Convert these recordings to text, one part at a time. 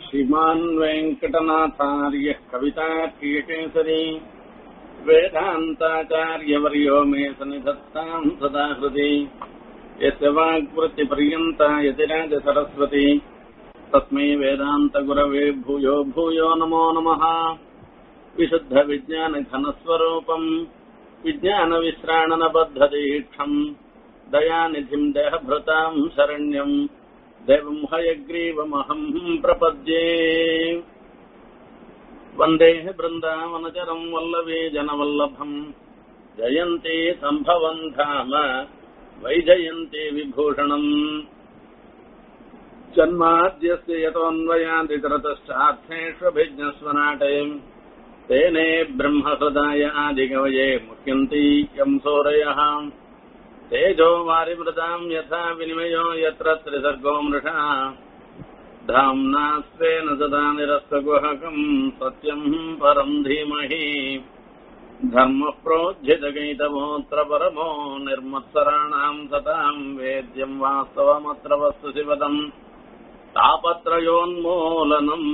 श्रीमान् वेङ्कटनाथार्यः कवितार्कियकेसरी वेदान्ताचार्यवर्यो मे सन्निधत्ताम् सदा हृदि यस्य वाक्वृत्तिपर्यन्ता यतिराजसरस्वती तस्मै वेदान्तगुरवे भूयो भूयो नमो नमः विशुद्धविज्ञानघनस्वरूपम् विज्ञानविश्राणनबद्धदीक्षम् दयानिधिम् देहभृताम् शरण्यम् देवम् हयग्रीवमहम् प्रपद्ये वन्दे बृन्दावनचरम् वल्लवे जनवल्लभम् जयन्ती सम्भवम् धाम वैजयन्ती विभूषणम् जन्माद्यस्य यतोऽन्वयादितरतश्चार्थेष्वभिज्ञस्वनाटे तेने ब्रह्महृदाय आदिकवये मुह्यन्ति यम् सूरयः तेजो वारिमृताम् यथा विनिमयो यत्र त्रिसर्गो मृषा धाम्ना स्वेन सदा निरस्तगुहकम् सत्यम् परम् धीमहि धर्मः प्रोज्झितगैतमोऽत्र परमो निर्मत्सराणाम् सताम् वेद्यम् वास्तवमत्र वस्तु शिवदम् तापत्रयोन्मूलनम्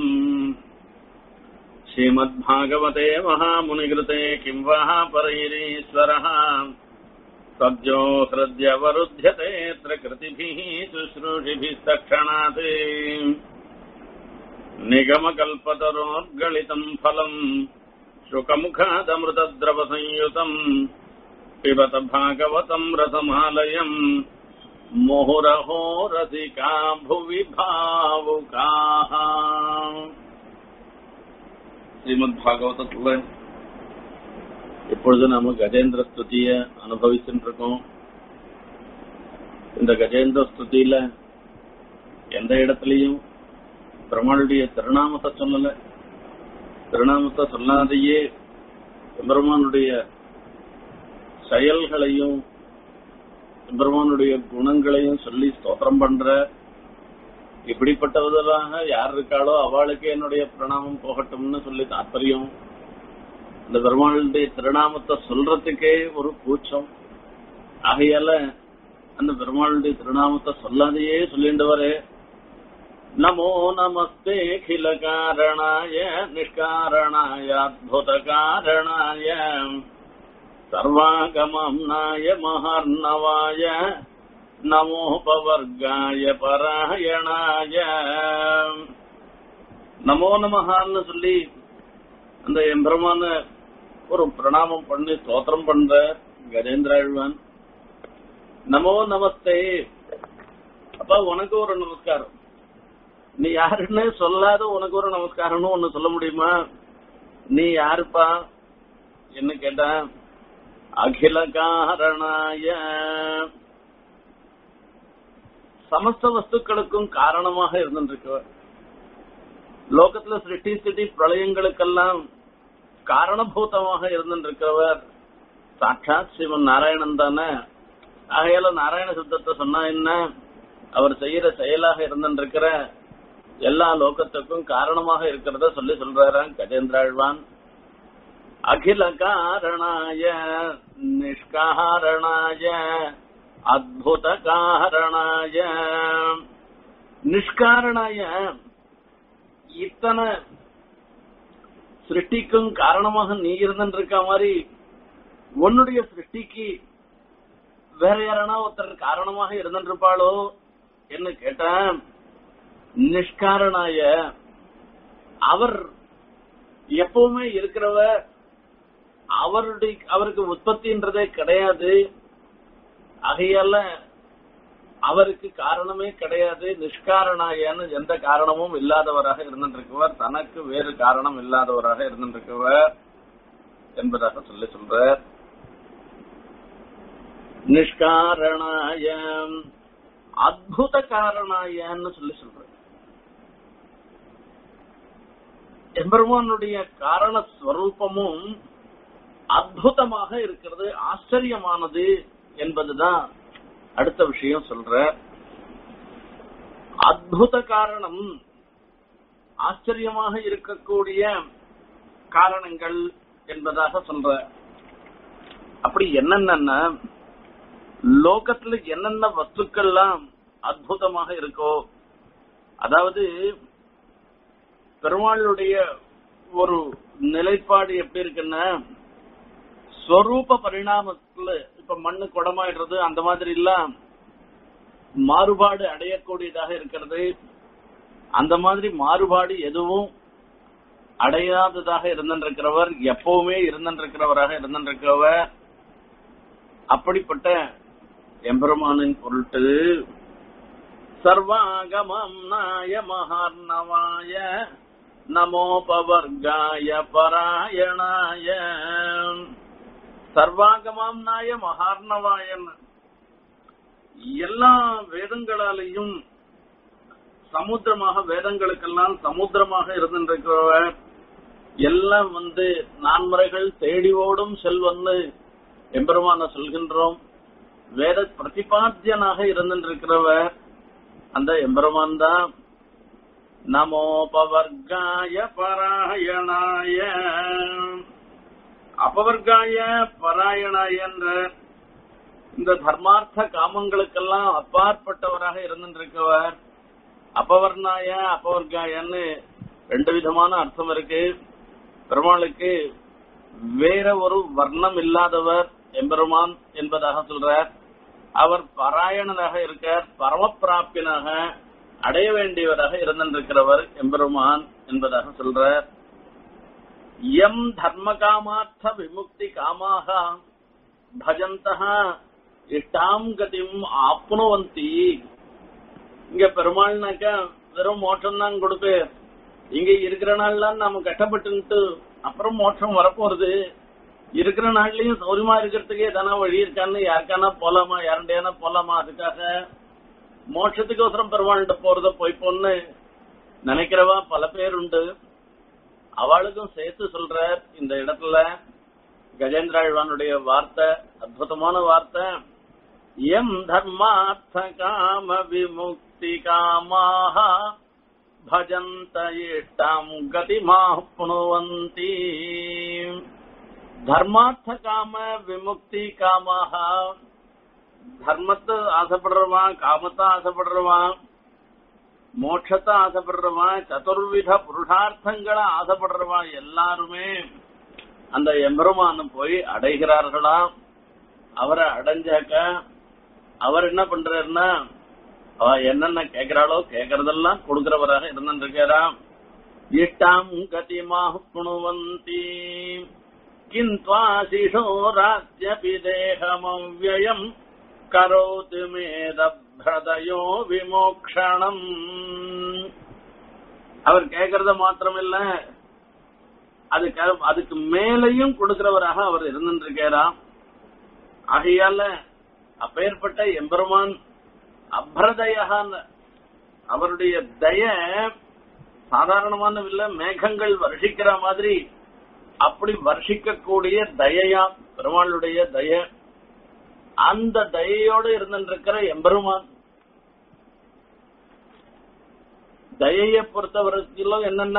श्रीमद्भागवते महामुनिकृते किं वः परैरीश्वरः सद्यो हृद्यवरुध्यतेऽत्र कृतिभिः शुश्रूषिभिस्तक्षणात् निगमकल्पतरोर्गलितम् फलम् शुकमुखादमृतद्रवसंयुतम् पिबत भागवतम् रसमालयम् मुहुरहो रसिका भुवि भावुकाः ஸ்ரீமத் பாகவதத்துல இப்பொழுது நாம கஜேந்திர ஸ்துதிய அனுபவிச்சுட்டு இருக்கோம் இந்த கஜேந்திர ஸ்துதியில எந்த இடத்துலயும் பெருமாளுடைய திருநாமத்தை சொல்லல திருநாமத்தை சொல்லாதையே பெருமானுடைய செயல்களையும் பெருமானுடைய குணங்களையும் சொல்லி ஸ்தோத்திரம் பண்ற இப்படிப்பட்டவர்களாக யார் இருக்காளோ அவளுக்கு என்னுடைய பிரணாமம் போகட்டும்னு சொல்லி தாற்பயம் இந்த பெருமாளுடைய திருநாமத்தை சொல்றதுக்கே ஒரு கூச்சம் ஆகையால அந்த பெருமாளுடைய திருநாமத்தை சொல்லாதையே சொல்லிட்டு வரே நமோ நமஸ்தே கில காரணாய நிஷ்காரணாய அத்புத காரணாய சர்வாகமம்னாய மகர்ணவாய நமோபவர்காய பராயணாய நமோ நமஹான்னு சொல்லி அந்த எம்பெருமான ஒரு பிரணாமம் பண்ணி ஸ்தோத்திரம் பண்ற கஜேந்திராழ்வான் நமோ நமஸ்தே அப்ப உனக்கு ஒரு நமஸ்காரம் நீ யாருன்னு சொல்லாத உனக்கு ஒரு நமஸ்காரம்னு ஒண்ணு சொல்ல முடியுமா நீ யாருப்பா என்ன கேட்டா அகில காரணாய சமஸ்த வஸ்துக்களுக்கும் காரணமாக இருந்திருக்கவர் லோகத்துல சிருஷ்டி ஸ்திதி பிரளயங்களுக்கெல்லாம் காரணபூதமாக இருந்திருக்கிறவர் சாட்சாத் சிவன் நாராயணன் தானே ஆகையால நாராயண சுத்தத்தை சொன்னா என்ன அவர் செய்யற செயலாக இருந்திருக்கிற எல்லா லோகத்துக்கும் காரணமாக இருக்கிறத சொல்லி சொல்றாராம் கஜேந்திராழ்வான் அகில காரணாய நிஷ்காரணாய அத்புத காரணாய நிஷ்காரணாய இத்தனை சிருஷ்டிக்கும் காரணமாக நீ இருந்திருக்க மாதிரி உன்னுடைய சிருஷ்டிக்கு வேற யாரானா ஒருத்தர் காரணமாக இருந்திருப்பாளோ என்ன கேட்டேன் நிஷ்காரணாய அவர் எப்பவுமே இருக்கிறவர் அவருடைய அவருக்கு உற்பத்தின்றதே கிடையாது ஆகையால அவருக்கு காரணமே கிடையாது நிஷ்காரணாயன்னு எந்த காரணமும் இல்லாதவராக இருந்திருக்கவர் தனக்கு வேறு காரணம் இல்லாதவராக இருந்திருக்கவர் என்பதாக சொல்லி சொல்ற நிஷ்காரணாய அத்புத காரணாயன்னு சொல்லி சொல்ற எம்பெருமானுடைய காரண ஸ்வரூபமும் அற்புதமாக இருக்கிறது ஆச்சரியமானது என்பதுதான் அடுத்த விஷயம் சொல்ற அத்புத காரணம் ஆச்சரியமாக இருக்கக்கூடிய காரணங்கள் என்பதாக சொல்ற அப்படி என்னென்ன லோகத்துல என்னென்ன வஸ்துக்கள்லாம் அற்புதமாக இருக்கோ அதாவது பெருமாளுடைய ஒரு நிலைப்பாடு எப்படி இருக்குன்னா ஸ்வரூப பரிணாமத்துல இப்ப மண்ணு குடமாயிடுறது அந்த மாதிரி எல்லாம் மாறுபாடு அடையக்கூடியதாக இருக்கிறது அந்த மாதிரி மாறுபாடு எதுவும் அடையாததாக இருந்திருக்கிறவர் எப்பவுமே இருந்திருக்கிறவராக இருந்திருக்கிறவர் அப்படிப்பட்ட எம்பெருமானின் பொருட்டு சர்வாகமம் நாய மகார்ணவாய நமோபவர்காய பராயணாய சர்வாகமாம் நாய மகார்ணவாயன் எல்லா வேதங்களாலையும் சமுத்திரமாக வேதங்களுக்கெல்லாம் சமுத்திரமாக இருந்திருக்கிறவர் எல்லாம் வந்து நான்முறைகள் தேடி ஓடும் செல்வன்னு எம்பெருமான சொல்கின்றோம் வேத பிரதிபாத்தியனாக இருந்திருக்கிறவர் அந்த எம்பெருமான் தான் நமோபவர்காய பராயணாய அபவர்காய பராயணாய என்ற இந்த தர்மார்த்த காமங்களுக்கெல்லாம் அப்பாற்பட்டவராக இருந்திருக்கவர் அபவர்ணாய அபவர்காயன்னு ரெண்டு விதமான அர்த்தம் இருக்கு பெருமாளுக்கு வேற ஒரு வர்ணம் இல்லாதவர் எம்பெருமான் என்பதாக சொல்றார் அவர் பாராயணனாக இருக்கார் பரமப்பிராப்பியனாக அடைய வேண்டியவராக இருந்திருக்கிறவர் எம்பெருமான் என்பதாக சொல்றார் எம் தர்ம காமார்த்த விமுக்தி காமாக பஜந்தः இஷ்டாம் கதிம் ஆப்னுவந்தி இங்க பெருமாள்னாக்கா வெறும் மோட்சம் தான் கொடுத்து இங்க இருக்கிற நாள்லாம் நாம கஷ்டப்பட்டுன்ட்டு அப்புறம் மோட்சம் வரப்போறது இருக்கிற நாள்லயும் சௌரியமா இருக்கிறதுக்கு எதனா வழி இருக்கான்னு யாருக்கானா போலாமா யாருடையானா போலாமா அதுக்காக மோட்சத்துக்கு அவசரம் பெருமாள்கிட்ட போறத போய் பொண்ணு நினைக்கிறவா பல பேர் உண்டு அவளுக்கும் சேர்த்து சொல்ற இந்த இடத்துல கஜேந்திராழ்வானுடைய வார்த்தை அற்புதமான வார்த்தை எம் தர்மார்த்த காம விமுக்தி காமாக பஜந்த இஷ்டாம் கதிமாப்னுவந்தி தர்மார்த்த காம விமுக்தி காமாக தர்மத்தை ஆசைப்படுறவன் காமத்தை ஆசைப்படுறவன் மோட்சத்தை ஆசைப்படுறவன் சதுர்வித புருஷார்த்தங்களை ஆசைப்படுறவன் எல்லாருமே அந்த எம்பெருமான போய் அடைகிறார்களாம் அவரை அடைஞ்சாக்க அவர் என்ன பண்றாருன்னா அவ என்னென்ன கேக்குறாளோ கேக்குறதெல்லாம் கொடுக்கிறவராக இருந்திருக்காராம் இஷ்டாம் கதிமா குணுவந்தி கிந்த்வாசிஷோ ராஜ்யபி தேகமவ்யயம் கரோத்து மேதபிரதயோ விமோக்ஷணம் அவர் கேக்குறத மாத்திரமில்ல அதுக்கு அதுக்கு மேலையும் கொடுக்கிறவராக அவர் இருந்திருக்காராம் ஆகையால அப்பேற்பட்ட எம்பெருமான் அப்ரதயகான் அவருடைய தய சாதாரணமான இல்ல மேகங்கள் வருஷிக்கிற மாதிரி அப்படி வருஷிக்கக்கூடிய தயையா பெருமாளுடைய தய அந்த தயையோடு இருந்திருக்கிற எம்பெருமான் தயையை பொறுத்தவரைக்கும் என்னென்ன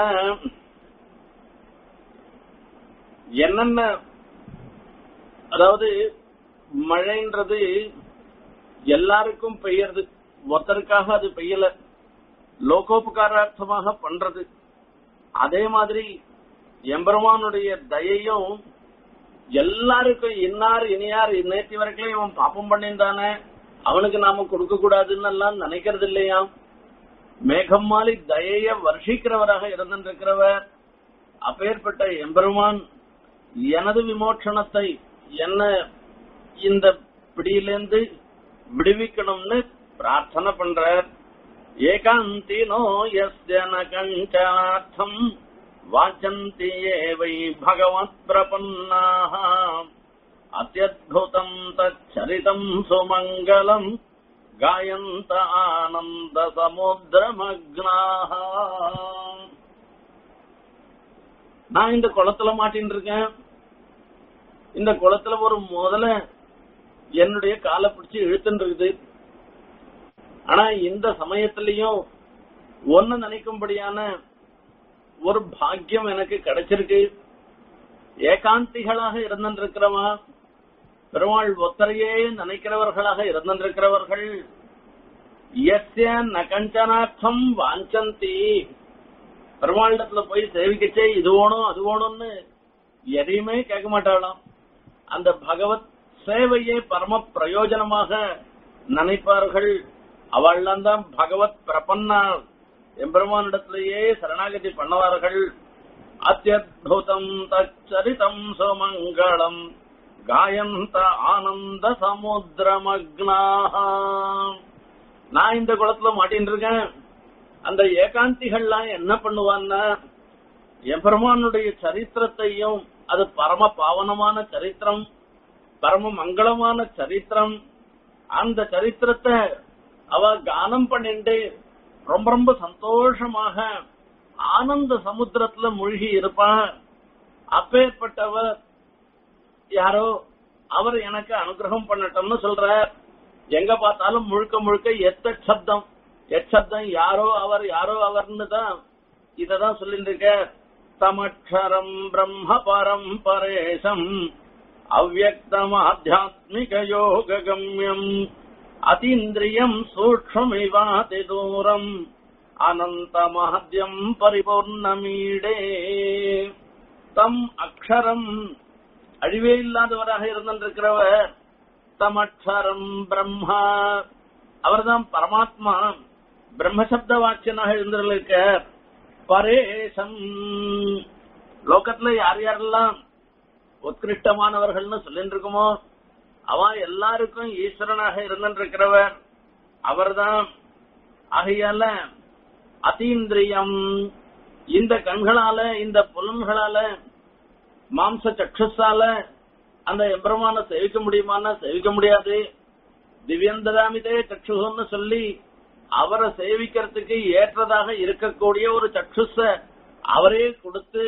என்னென்ன அதாவது மழைன்றது எல்லாருக்கும் பெய்யறது ஒருத்தருக்காக அது பெய்யல லோகோபகாரார்த்தமாக பண்றது அதே மாதிரி எம்பெருமானுடைய தயையும் எல்லாருக்கும் இன்னார் இனியார் நேற்று வரைக்கும் இவன் பாப்பம் பண்ணியிருந்தானே அவனுக்கு நாம கொடுக்க கூடாதுன்னு எல்லாம் நினைக்கிறது இல்லையா மேகம் மாலி தயைய வருஷிக்கிறவராக இருந்திருக்கிறவர் அப்பேற்பட்ட எம்பெருமான் எனது விமோச்சனத்தை என்ன இந்த பிடியிலிருந்து விடுவிக்கணும்னு பிரார்த்தனை பண்றார் ஏகாந்தினோ எஸ்ய ந கஞ்சார்த்தம் வாச்சந்தி ஏவை பகவத் பிரபன்னாः அத்தியுதம் தச்சரிதம் சுமங்கலம் காயந்த ஆனந்த சமுத்திரமக்னாக நான் இந்த குளத்துல மாட்டின்னு இருக்கேன் இந்த குளத்துல ஒரு முதல்ல என்னுடைய காலை பிடிச்சு இழுத்துன்னு இருக்குது ஆனா இந்த சமயத்திலையும் ஒன்னு நினைக்கும்படியான ஒரு பாக்கியம் எனக்கு கிடைச்சிருக்கு ஏகாந்திகளாக இருந்திருக்கிறவா பெருமாள் ஒத்தரையே நினைக்கிறவர்களாக இருந்திருக்கிறவர்கள் எஸ்ய நகஞ்சனார்த்தம் வாஞ்சந்தி பெருமாளிடத்துல போய் சேவிக்கச்சே இது வேணும் அது வேணும்னு எதையுமே கேட்க மாட்டாளாம் அந்த பகவத் சேவையே பரம பிரயோஜனமாக நினைப்பார்கள் அவள்லாம் தான் பகவத் பிரபன்னா எம்பெருமானிடத்திலேயே சரணாகதி பண்ணுவார்கள் அத்தியுதம் தச்சரிதம் சுமங்களம் காயந்த ஆனந்த சமுத்திரமக்னாக நான் இந்த குளத்துல மாட்டின்னு இருக்கேன் அந்த ஏகாந்திகள்லாம் என்ன பண்ணுவான்னா எம்பெருமானுடைய சரித்திரத்தையும் அது பரம பாவனமான சரித்திரம் பரம மங்களமான சரித்திரம் அந்த சரித்திரத்தை அவ கானம் பண்ணிட்டு ரொம்ப ரொம்ப சந்தோஷமாக ஆனந்த சமுத்திரத்துல மூழ்கி இருப்பான் அப்பேற்பட்டவர் யாரோ அவர் எனக்கு அனுகிரகம் பண்ணட்டும்னு சொல்ற எங்க பார்த்தாலும் முழுக்க முழுக்க எத்த சப்தம் எச்சப்தம் யாரோ அவர் யாரோ அவர்னு தான் இததான் சொல்லிட்டு இருக்க தமக்ஷரம் பிரம்ம பரம் பரேசம் அவ்வக்தம் ஆத்தியாத்மிக யோக கம்யம் அதீந்திரியம் சூக்ஷ்மிவாதி தூரம் அனந்த மஹத்யம் பரிபூர்ணமீடே தம் அக்ஷரம் அழிவே இல்லாதவராக இருந்திருக்கிறவர் தமக்ஷரம் பிரம்மா அவர்தான் பரமாத்மா பிரம்மசப்த வாக்கியனாக இருந்திருக்க பரேசம் லோகத்துல யார் யாரெல்லாம் உத்கிருஷ்டமானவர்கள்னு சொல்லிட்டு இருக்குமோ அவன் எல்லாருக்கும் ஈஸ்வரனாக இருந்திருக்கிறவர் அவர்தான் ஆகையால அதீந்திரியம் இந்த கண்களால இந்த புலன்களால மாம்ச சக்ஷுஸால அந்த எம்பிரமான சேவிக்க முடியுமான்னா சேவிக்க முடியாது திவ்யந்தராமிதே சக்ஷுன்னு சொல்லி அவரை சேவிக்கிறதுக்கு ஏற்றதாக இருக்கக்கூடிய ஒரு சக்ஷுஸ அவரே கொடுத்து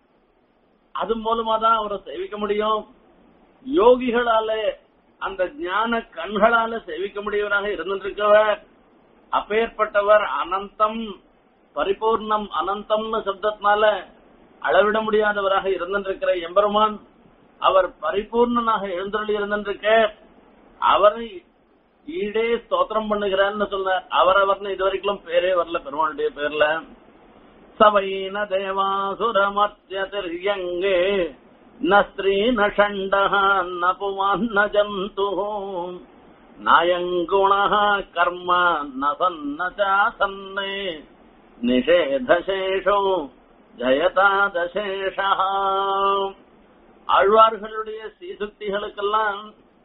அது மூலமா தான் அவரை சேவிக்க முடியும் யோகிகளால அந்த ஞான கண்களால சேவிக்க முடியவராக இருந்திருக்கிறவர் அப்பேற்பட்டவர் அனந்தம் பரிபூர்ணம் அனந்தம்னு சப்தத்தினால அளவிட முடியாதவராக இருந்திருக்கிற எம்பெருமான் அவர் பரிபூர்ணனாக எழுந்தருளி இருந்திருக்க அவரை ஈடே ஸ்தோத்திரம் பண்ணுகிறான்னு சொன்னார் அவரவர்னு இதுவரைக்கும் பேரே வரல பெருமாளுடைய பேர்ல சவைன தேவாசுரமர்த்திய திரியங்கே ந ஸ்திரீ ந ஷண்டः ந புமான் ந ஜந்து நாயங்குணः கர்ம ந சன்ன சாசன்னே நிஷேதசேஷோ ஜயதாதசேஷா ஆழ்வார்களுடைய சீசுக்திகளுக்கெல்லாம்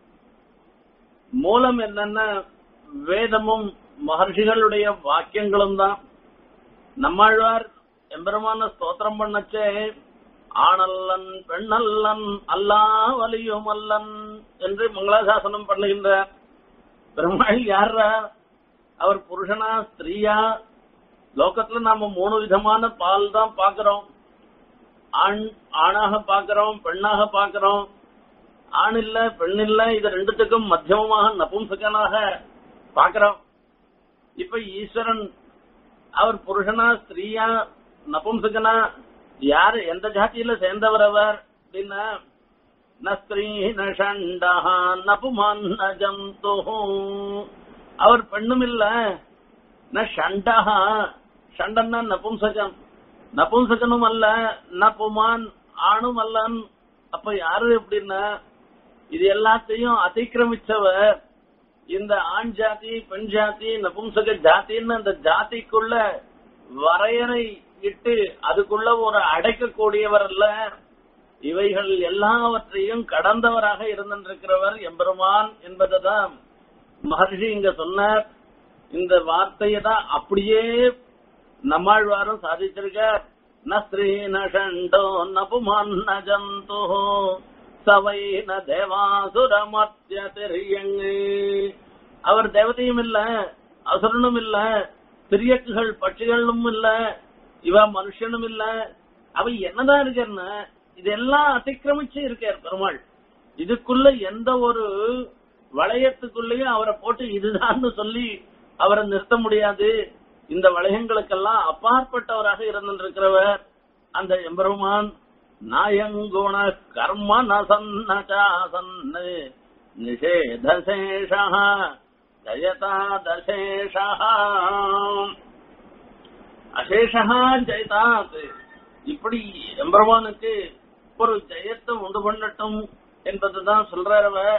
மூலம் என்னன்னா வேதமும் மகர்ஷிகளுடைய வாக்கியங்களும் தான் நம்மாழ்வார் எம்பெருமான ஸ்தோத்திரம் பண்ணச்சே ஆணல்லன் பெண்ணல்லன் அல்லா வலியும் அல்லன் என்று மங்களாசாசனம் பண்ணுகின்றார் பெருமாள் யாரா அவர் புருஷனா ஸ்திரீயா லோகத்துல நாம மூணு விதமான பால் தான் பாக்குறோம் ஆண் ஆணாக பாக்குறோம் பெண்ணாக பாக்குறோம் ஆண் இல்ல பெண் இல்ல இது ரெண்டுத்துக்கும் மத்தியமமாக நபும்சகனாக பாக்குறோம் இப்ப ஈஸ்வரன் அவர் புருஷனா ஸ்திரீயா நபும்சகனா யாரு எந்த ஜாதியில சேர்ந்தவர் அவர் அப்படின்னா ந ஸ்திரீ ந ஷண்டா ந புமான் ந ஜந்து அவர் பெண்ணும் இல்ல ந ஷண்டா ஷண்டன்னா நபும்சகம் நபும்சகனும் அல்ல ந புமான் ஆணும் அல்லன் அப்ப யாரு அப்படின்னா இது எல்லாத்தையும் அதிக்கிரமிச்சவர் இந்த ஆண் ஜாதி பெண் ஜாதி நபும்சக ஜாதின்னு அந்த ஜாதிக்குள்ள வரையறை இட்டு அதுக்குள்ள ஒரு அடைக்கக்கூடியவர் அல்ல இவைகள் எல்லாவற்றையும் கடந்தவராக இருந்திருக்கிறவர் எம்பெருமான் என்பதுதான் மகர்ஷி இங்க சொன்னார் இந்த வார்த்தையை தான் அப்படியே நம்மாழ்வாரும் சாதிச்சிருக்க ந ஸ்ரீ ந ஷண்டோ ந புமான் ந ஜந்து சவை ந தேவாசுரமர்த்திய தெரியங்கு அவர் தேவதையும் இல்ல அசுரனும் இல்ல திரியக்குகள் பட்சிகளும் இல்ல இவ மனுஷனும் இல்ல அவ என்னதான் இருக்கன்னா இதெல்லாம் அதிக்கிரமிச்சு இருக்கார் பெருமாள் இதுக்குள்ள எந்த ஒரு வளையத்துக்குள்ளேயும் அவரை போட்டு இதுதான்னு சொல்லி அவரை நிறுத்த முடியாது இந்த வளையங்களுக்கெல்லாம் அப்பாற்பட்டவராக இருந்திருக்கிறவர் அந்த எம்பெருமான் நாயங்குண கர்ம நசன்னச்சாசன்னு நிஷேதசேஷா ஜயதா தசேஷா அசேஷா ஜெயதாத் இப்படி எம்பெருமானுக்கு ஒரு ஜெயத்தை உண்டு பண்ணட்டும் என்பதுதான் சொல்றாரு அவர்.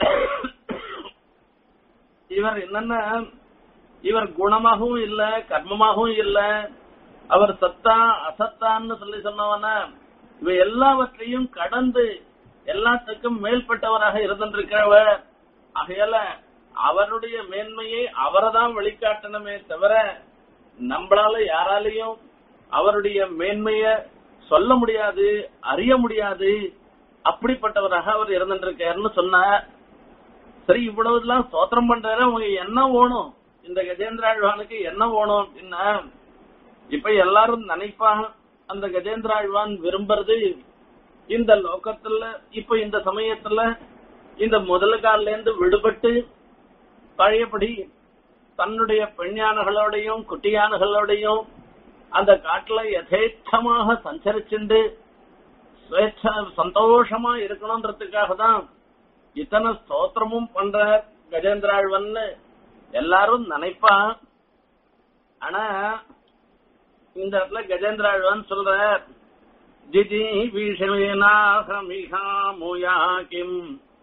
இவர் என்னன்னா இவர் குணமாகவும் இல்ல கர்மமாகவும் இல்ல அவர் சத்தா அசத்தான்னு சொல்லி சொன்னவன இவ எல்லாவற்றையும் கடந்து எல்லாத்துக்கும் மேல்பட்டவராக இருந்திருக்கிறவர் ஆகையால அவருடைய மேன்மையை அவரைதான் வெளிக்காட்டணுமே தவிர நம்மளால யாராலையும் அவருடைய மேன்மைய சொல்ல முடியாது அறிய முடியாது அப்படிப்பட்டவராக அவர் இருந்திருக்காருன்னு சொன்னார் சரி இவ்வளவுலாம் ஸ்தோத்திரம் பண்றாரு அவங்க என்ன வேணும் இந்த கஜேந்திராழ்வானுக்கு என்ன வேணும் அப்படின்னா இப்ப எல்லாரும் நினைப்பாங்க அந்த கஜேந்திராழ்வான் விரும்புறது இந்த லோகத்துல இப்ப இந்த சமயத்துல இந்த முதல் காலில இருந்து விடுபட்டு பழையபடி தன்னுடைய பெண்யானைகளோடையும் குட்டியானைகளோடையும் அந்த காட்டுல யதேச்சமாக சஞ்சரிச்சுண்டு சுவேச்ச சந்தோஷமா இருக்கணும்ன்றதுக்காக தான் இத்தனை ஸ்தோத்திரமும் பண்ற கஜேந்திராழ்வன்னு எல்லாரும் நினைப்பா ஆனா இந்த இடத்துல கஜேந்திராழ்வன் சொல்ற ஜிஜி விஷமேனாஹமிஹாமுயா கிம்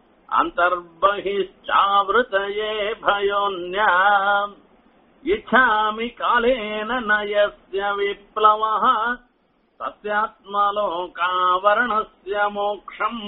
அந்தர்பகிஷ்சாவிருத்தயே பயோன்யா இச்சாமி காலேன நயஸ்ய விப்ளவः தஸ்யாத்மலோகாவரணஸ்ய மோக்ஷம்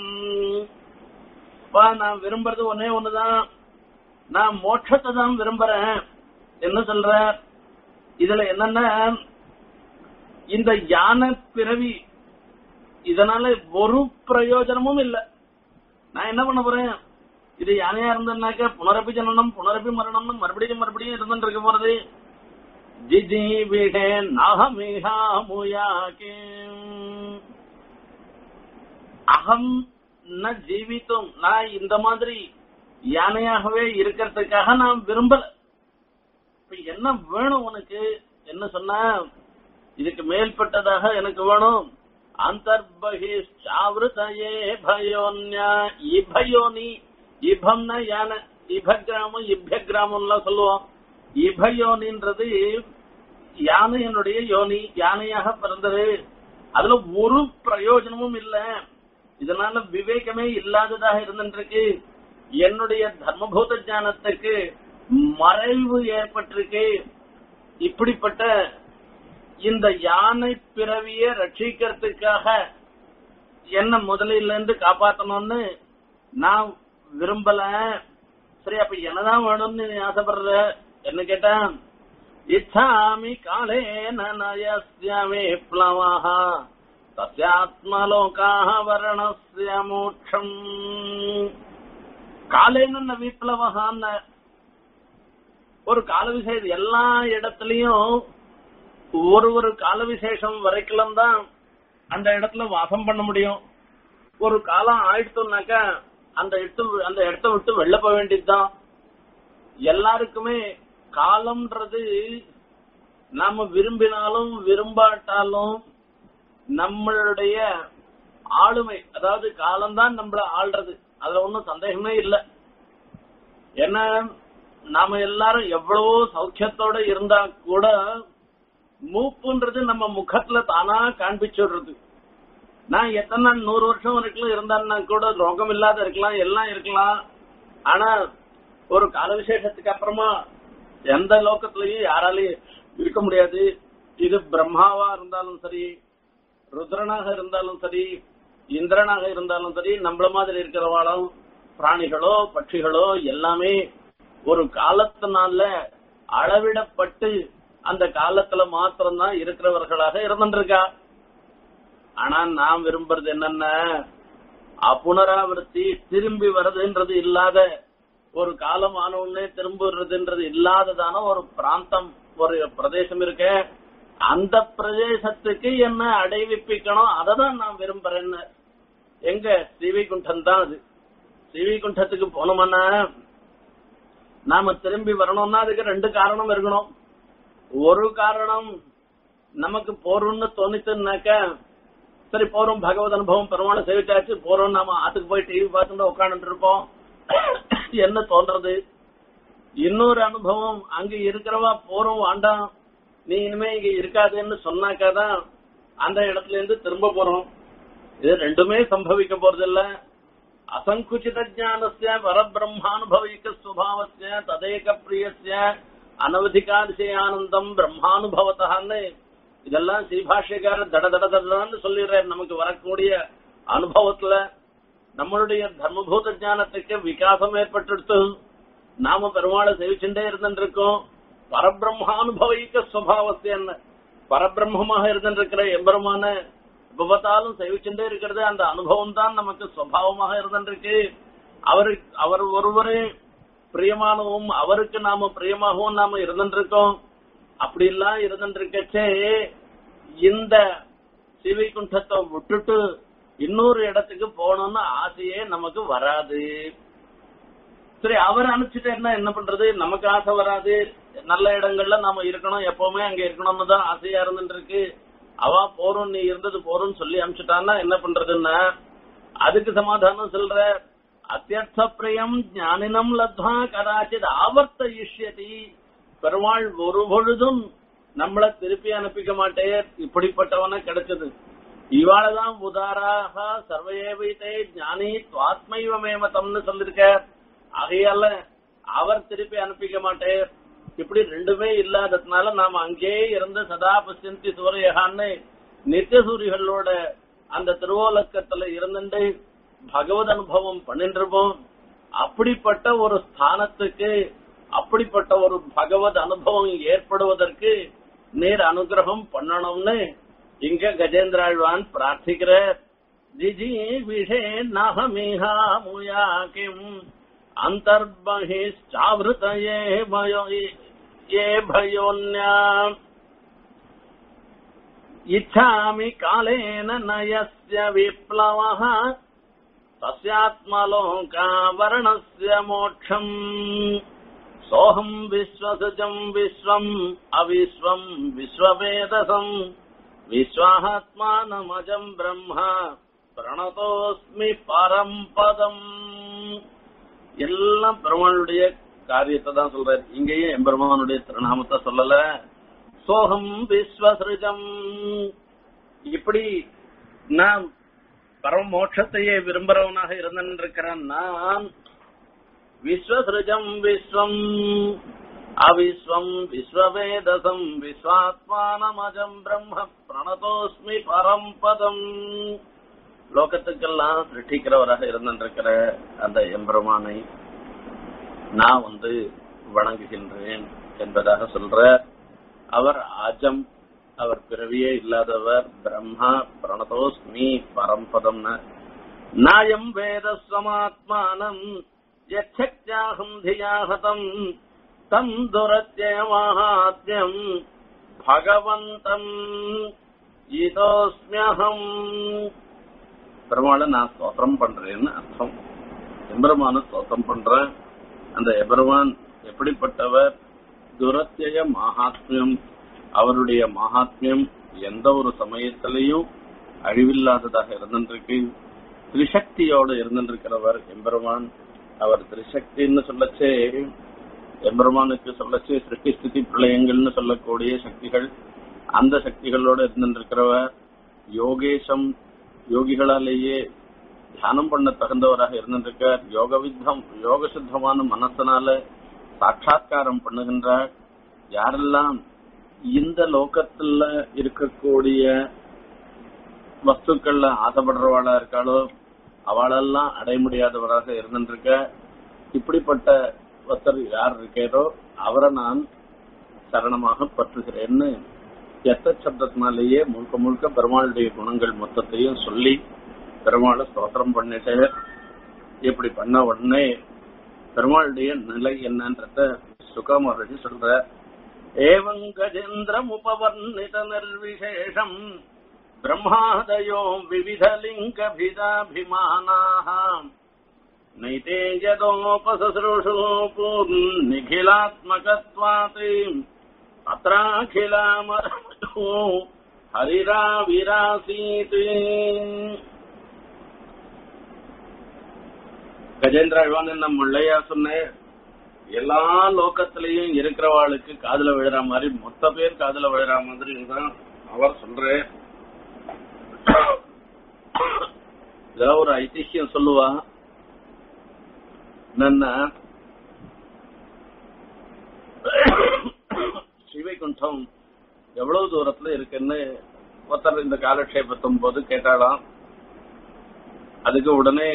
அப்பா, நான் விரும்புறது ஒன்னே ஒண்ணுதான் நான் மோட்சத்தை தான் விரும்புறேன் என்ன சொல்ற இதுல என்னன்னா இந்த யானை பிறவி இதனால ஒரு பிரயோஜனமும் இல்ல நான் என்ன பண்ண போறேன் இது யானையா இருந்ததுனாக்க புனரப்பி ஜனனம் புனரப்பி மரணம்னு மறுபடியும் மறுபடியும் இருந்துட்டு இருக்க போறது ஜிஜி வீடே நாகமிகா முயாக்கிம் அகம் ந ஜீவித்தும் நான் இந்த மாதிரி யானையாகவே இருக்கிறதுக்காக நான் விரும்பல இப்ப என்ன வேணும் உனக்கு என்ன சொன்னா இதுக்கு மேல்பட்டதாக எனக்கு வேணும் அந்தர்பகிஷ்டாவிருதயே பயோன்யா இபயோனி இபம்னா யானை இப கிராமம் இப்ய கிராமம்லாம் சொல்லுவோம் இபயோனின்றது யானையினுடைய யோனி யானையாக பிறந்தது அதுல ஒரு பிரயோஜனமும் இல்ல இதனால விவேகமே இல்லாததாக இருந்துருக்கு என்னுடைய தர்மபூத ஞானத்துக்கு மறைவு ஏற்பட்டிருக்கு இப்படிப்பட்ட இந்த யானை பிறவிய ரட்சிக்கிறதுக்காக என்ன முதலில இருந்து காப்பாத்தணும்னு நான் விரும்பல சரி அப்ப என்னதான் வேணும்னு நீ ஆசைப்படுற என்ன கேட்டா இச்சாமி காலே நயஸ்ய விப்ளவாக தஸ்யாத்மலோகாக வரணஸ்ய மோட்சம் காலேன விப்ளவகான்னு ஒரு கால விசேஷம் எல்லா இடத்துலயும் ஒரு ஒரு கால விசேஷம் வரைக்கும் தான் அந்த இடத்துல வாசம் பண்ண முடியும் ஒரு காலம் ஆயிடுத்தோம்னாக்கா அந்த இடத்து அந்த இடத்த விட்டு வெளில போக வேண்டியதுதான் எல்லாருக்குமே காலம்ன்றது நாம விரும்பினாலும் விரும்பாட்டாலும் நம்மளுடைய ஆளுமை அதாவது காலம்தான் நம்மள ஆள்றது அதுல ஒன்றும் சந்தேகமே இல்லை ஏன்னா நாம எல்லாரும் எவ்வளவோ சௌக்கியத்தோட இருந்தா கூட மூப்புன்றது நம்ம முகத்துல தானா காண்பிச்சுடுறது நான் எத்தனை நாள் நூறு வருஷம் வரைக்கும் இருந்தான்னா கூட ரோகம் இல்லாத இருக்கலாம் எல்லாம் இருக்கலாம் ஆனா ஒரு கால விசேஷத்துக்கு அப்புறமா எந்த லோகத்திலயும் யாராலையும் இருக்க முடியாது இது பிரம்மாவா இருந்தாலும் சரி ருத்ரனாக இருந்தாலும் சரி இந்திரனாக இருந்தாலும் சரி நம்மள மாதிரி இருக்கிறவாளும் பிராணிகளோ பட்சிகளோ எல்லாமே ஒரு காலத்தினால அளவிடப்பட்டு அந்த காலத்துல மாத்திரம்தான் இருக்கிறவர்களாக இருந்துருக்கா ஆனா நான் விரும்புறது என்னென்ன அப்புனராவர்த்தி திரும்பி வர்றதுன்றது இல்லாத ஒரு காலம் ஆனவுடனே திரும்புறதுன்றது இல்லாததான ஒரு பிராந்தம் ஒரு பிரதேசம் இருக்க அந்த பிரதேசத்துக்கு என்ன அடைவிப்பிக்கணும் அதை தான் நான் விரும்புறேன்னு எங்க ஸ்ரீவைகுண்டம் தான் அது ஸ்ரீவைகுண்டத்துக்கு போனோம்னா நாம திரும்பி வரணும்னா அதுக்கு ரெண்டு காரணம் இருக்கணும் ஒரு காரணம் நமக்கு போறோம்னு தோணித்துனாக்க சரி போறோம் பகவத் அனுபவம் பெருமான சேவிச்சாச்சு போறோம் நாம ஆத்துக்கு போய் டிவி பார்த்துட்டு உட்காந்துட்டு இருப்போம் என்ன தோன்றது இன்னொரு அனுபவம் அங்க இருக்கிறவா போறோம் வேண்டாம் நீ இனிமே இங்க இருக்காதுன்னு சொன்னாக்காதான் அந்த இடத்துல இருந்து திரும்ப போறோம் இது ரெண்டுமே சம்பவிக்க போறதில்ல அசங்குச்சித ஜானஸ்ய பரபிரம்மானுபவிக்க சுபாவஸ்ய ததேக பிரியஸ்ய அனவதிகாதிசயானந்தம் பிரம்மானுபவத்தான்னு இதெல்லாம் ஸ்ரீபாஷ்யக்காரர் தட தட தடன்னு சொல்லிடுறாரு நமக்கு வரக்கூடிய அனுபவத்துல நம்மளுடைய தர்மபூத ஞானத்துக்கு விகாசம் ஏற்பட்டுடுத்து நாம பெருமாளை சேவிச்சுட்டே இருந்துருக்கோம் பரபிரம்மானுபவிக்க சுவாவஸ்தன்னு பரபிரம்மமாக இருந்திருக்கிற எம்பெருமான விபத்தாலும் சேவிச்சுட்டே இருக்கிறது அந்த அனுபவம் தான் நமக்கு சுவாவமாக இருந்திருக்கு அவரு அவர் ஒருவரே பிரியமானவும் அவருக்கு நாம பிரியமாகவும் நாம இருந்துருக்கோம் அப்படி எல்லாம் இருந்துருக்கச்சே இந்த சிவைகுண்டத்தை விட்டுட்டு இன்னொரு இடத்துக்கு போகணும்னு ஆசையே நமக்கு வராது சரி அவர் அனுப்பிச்சுட்டேன்னா என்ன பண்றது நமக்கு ஆசை வராது நல்ல இடங்கள்ல நாம இருக்கணும் எப்பவுமே அங்க இருக்கணும்னு தான் ஆசையா இருந்துட்டு இருக்கு அவ போறோம் நீ இருந்தது போறோம்னு சொல்லி அனுப்பிச்சுட்டான்னா என்ன பண்றதுன்னா அதுக்கு சமாதானம் சொல்ற அத்தியர்த்த பிரியம் ஞானினம் லத்வா கதாச்சித் ஆவர்த்த இஷ்யதி பெருமாள் ஒரு பொழுதும் நம்மள திருப்பி அனுப்பிக்க மாட்டே இப்படிப்பட்டவன கிடைச்சது இவாளதான் உதாராக சர்வஏவிதே ஞானி துவாத்மைவமேமதம்னு சொல்லிருக்க ஆகையால அவர் திருப்பி அனுப்பிக்க மாட்டே இப்படி ரெண்டுமே இல்லாததுனால நாம அங்கேயே இருந்து சதா பசிந்தி சூரியகான்னு நித்திய சூரிகளோட அந்த திருவோலக்கத்துல இருந்துட்டு பகவத் அனுபவம் பண்ணிட்டு இருப்போம் அப்படிப்பட்ட ஒரு ஸ்தானத்துக்கு அப்படிப்பட்ட ஒரு பகவத் அனுபவம் ஏற்படுவதற்கு நேர் அனுகிரகம் பண்ணணும்னு இங்க கஜேந்திராழ்வான் பிரார்த்திக்கிற ஜிஜி விஷே நகமிஹா முயா கிம் அந்தர்பகிஷ்டாவிருதயே பய ये भयोन्या इच्छामि कालेन न यस्य विप्लवः तस्यात्मलोकावरणस्य मोक्षम् सोऽहम् विश्वसजम् विश्वम् अविश्वम् विश्ववेदसम् विश्वात्मानमजम् ब्रह्म பிரணதோஸ்மி பரம்பதம் எல்லாம் பெருமாளுடைய காரியத்தை தான் சொல்றாரு இங்கேயும் எம்பெருமானுடைய திருநாமத்தை சொல்லல சோகம் விஸ்வசிருஜம் இப்படி நான் பரம மோட்சத்தையே விரும்புறவனாக இருந்திருக்கிறேன் நான் விஸ்வசிருஜம் விஸ்வம் அவிஸ்வம் விஸ்வவேதசம் விஸ்வாத்மானமஜம் பிரம்ம பிரணதோஸ்மி பரம்பதம் லோகத்துக்கெல்லாம் சிருஷ்டிக்கிறவராக இருந்திருக்கிற அந்த எம்பெருமானை நான் வந்து வணங்குகின்றேன் என்பதாக சொல்ற அவர் அஜம் அவர் பிறவியே இல்லாதவர் பிரம்மா பிரணதோஸ்மி பரம்பதம்னு நாயம் வேத சமாத்மானம் யக்தியாகம் தியாகதம் தம் துரத்தியமாத்யம் பகவந்தம் இதோஸ்மியகம் பெருமாளை நான் ஸ்தோத்திரம் பண்றேன்னு அர்த்தம் எம்பெருமான ஸ்தோத்திரம் பண்றேன் அந்த எபெருமான் எப்படிப்பட்டவர் துரத்திய மகாத்மியம் அவருடைய மகாத்மியம் எந்த ஒரு சமயத்திலையும் அழிவில்லாததாக இருந்திருக்கு திரிசக்தியோடு இருந்திருக்கிறவர் எம்பெருமான் அவர் திரிசக்தின்னு சொல்லச்சே எம்பெருமானுக்கு சொல்லச்சே சிருஷ்டி ஸ்திதி பிரளயங்கள்னு சொல்லக்கூடிய சக்திகள் அந்த சக்திகளோடு இருந்திருக்கிறவர் யோகேஷம் யோகிகளாலேயே தியானம் பண்ண தகுந்தவராக இருந்திருக்கார் யோக வித்தம் யோக சித்தமான மனசனால சாட்சா்காரம் பண்ணுகின்றார் யாரெல்லாம் இந்த லோகத்துல இருக்கக்கூடிய வஸ்துக்கள்ல ஆசைப்படுறவாளா இருக்காளோ அவளெல்லாம் அடைய முடியாதவராக இருந்திருக்க இப்படிப்பட்ட ஒருத்தர் யார் இருக்காரோ அவரை நான் சரணமாக பற்றுகிறேன்னு எத்த சப்தத்தினாலேயே முழுக்க முழுக்க பெருமாளுடைய குணங்கள் மொத்தத்தையும் சொல்லி பெருமாளை ஸ்தோத்திரம் பண்ணிட்டு இப்படி பண்ண உடனே பெருமாளுடைய நிலை என்னன்றத சுகமரடி சொல்ற ஏவங் கஜேந்திரம் உபவர்ணித நிர்விசேஷம் பிரம்மாதயோ விவிதலிங்கபிதாபிமானாः नैते यदोपससृषु निखिलात्मकत्वात् अत्राखिलामरमतो हरिराविरासीत् கஜேந்திர அழ்வான் நம்ம முள்ளையா சொன்ன எல்லா லோக்கத்திலையும் இருக்கிறவாளுக்கு காதுல விழுற மாதிரி மொத்த பேர் காதுல விழுற மாதிரி தான் அவர் சொல்றேன் ஏதாவது ஒரு ஐதிஹ்யம் சொல்லுவா என்னன்னா ஸ்ரீவைகுண்டம் எவ்வளவு தூரத்துல இருக்குன்னு ஒருத்தர் இந்த காலக்ஷேபத்தும் போது கேட்டாலாம் அதுக்கு உடனே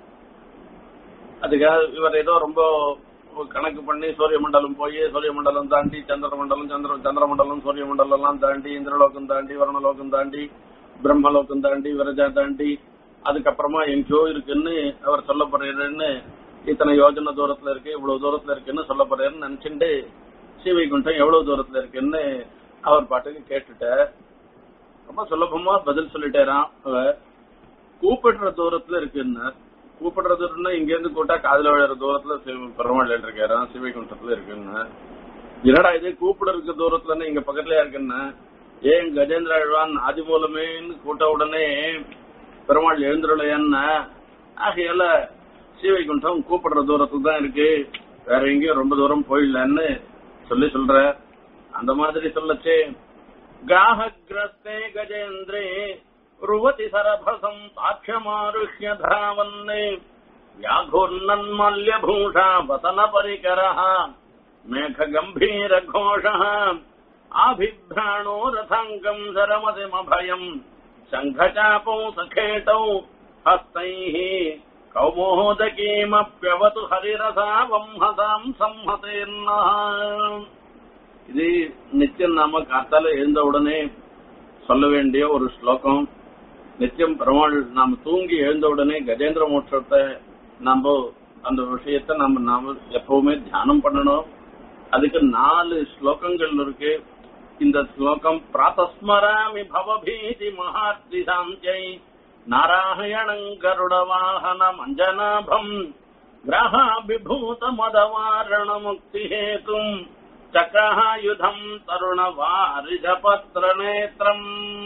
அதுக்காக இவர் ஏதோ ரொம்ப கணக்கு பண்ணி சூரிய மண்டலம் போய் சூரிய மண்டலம் தாண்டி சந்திர மண்டலம் சந்திர சந்திர மண்டலம் சூரிய மண்டலம் எல்லாம் தாண்டி இந்திரலோகம் தாண்டி வருணலோகம் தாண்டி பிரம்மலோகம் தாண்டி விரஜா தாண்டி அதுக்கப்புறமா எங்கேயோ இருக்குன்னு அவர் சொல்ல போறேன்னு இத்தனை யோஜனை தூரத்துல இருக்கு இவ்வளவு தூரத்துல இருக்குன்னு சொல்ல போறேன்னு நினைச்சுட்டு ஸ்ரீவைகுண்டம் எவ்வளவு தூரத்துல இருக்குன்னு அவர் பாட்டுக்கு கேட்டுட்ட ரொம்ப சுலபமா பதில் சொல்லிட்டேரான் அவர் கூப்பிடுற தூரத்துல இருக்குன்னு கூப்பிடுற தூரம்னா இங்க இருந்து கூட்டா காதுல விழுற தூரத்துல சிவ- பெருமாள் இருக்காராம் சிவகுண்டத்துல இருக்குன்னு என்னடா இது கூப்பிடுறதுக்கு தூரத்துல இங்க பக்கத்துலயா இருக்குன்னு ஏன் கஜேந்திர அழ்வான் ஆதி மூலமேன்னு கூட்ட உடனே பெருமாள் எழுந்துடலையான்னா ஆகையால ஸ்ரீவைகுண்டம் கூப்பிடுற தூரத்துல தான் இருக்கு வேற எங்கேயும் ரொம்ப தூரம் போயிடலன்னு சொல்லி சொல்ற அந்த மாதிரி சொல்லச்சே गाहग्रस्ते गजेन्द्रे रुवति सरभसम् साक्ष्यमारुह्य धावन्ने व्याघूर्णन्मल्यभूषा वसनपरिकरः मेघगम्भीरघोषः आभिभ्राणो रथाङ्गम् सरमतिमभयम् शङ्खचापौ सखेटौ हस्तैः कौमोदकीमप्यवतु हरिरसा वंहसाम् संहतेर्नः இது நித்தியம் நாம காத்தால எழுந்த உடனே சொல்ல வேண்டிய ஒரு ஸ்லோகம் நித்தியம் பெருமாள் நாம தூங்கி எழுந்த உடனே கஜேந்திர மோட்சத்தை நாம அந்த விஷயத்தை நாம நாம எப்பவுமே தியானம் பண்ணணும் அதுக்கு நாலு ஸ்லோகங்கள் இருக்கு இந்த ஸ்லோகம் பிராத்தஸ்மராமி பவபீதி மகாத்ரி சாந்தியை நாராயணம் கருட வாகனம் அஞ்சனாபம் கிரகாபிபூத மதவாரண முக்தி ஹேதும் சக்கராயுதம் தருண வாரிஜபத்ர நேத்திரம்